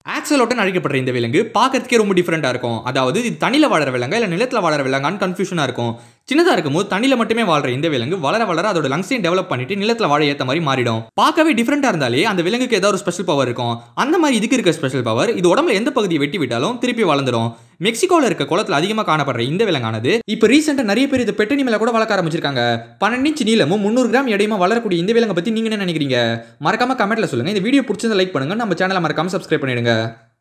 ஆக்சலோட்டன் அழைக்கப்படுற இந்த விலங்கு பார்க்கறதுக்கே ரொம்ப டிஃப்ரெண்ட்டாக இருக்கும் அதாவது இது தண்ணியில் வாழற விலங்கா இல்லை நிலத்தில் வாழற விலங்கான்னு கன்ஃபியூஷனாக இருக்கும் சின்னதாக இருக்கும்போது தண்ணியில் மட்டுமே வாழ்ற இந்த விலங்கு வளர வளர அதோட லங்ஸையும் டெவலப் பண்ணிட்டு நிலத்தில் வாழ ஏற்ற மாதிரி மாறிடும் பார்க்கவே டிஃப்ரெண்ட்டாக இருந்தாலே அந்த விலங்குக்கு ஏதாவது ஒரு ஸ்பெஷல் பவர் இருக்கும் அந்த மாதிரி இதுக்கு இருக்க ஸ்பெஷல் பவர் இது உடம்புல எந்த பகுதியை வெட்டி விட்டாலும் திருப்பி வளர்ந்துடும் மெக்சிகோவில் இருக்க குளத்தில் அதிகமாக காணப்படுற இந்த விலங்கானது இப்போ ரீசெண்டாக நிறைய பேர் இது பெட்டனி மேலே கூட வளர்க்க ஆரம்பிச்சிருக்காங்க பன்னெண்டு இன்ச் நீளமும் முந்நூறு கிராம் எடையுமா வளரக்கூடிய இந்த விலங்கை பற்றி நீங்கள் என்ன நினைக்கிறீங்க மறக்காம கமெண்ட்ல சொல்லுங்க இந்த வீடியோ பிடிச்சதை லைக் பண்ணுங்க நம்ம சேனலை மறக்காம சப்ஸ்கிரைப் பண்ணிடுங்க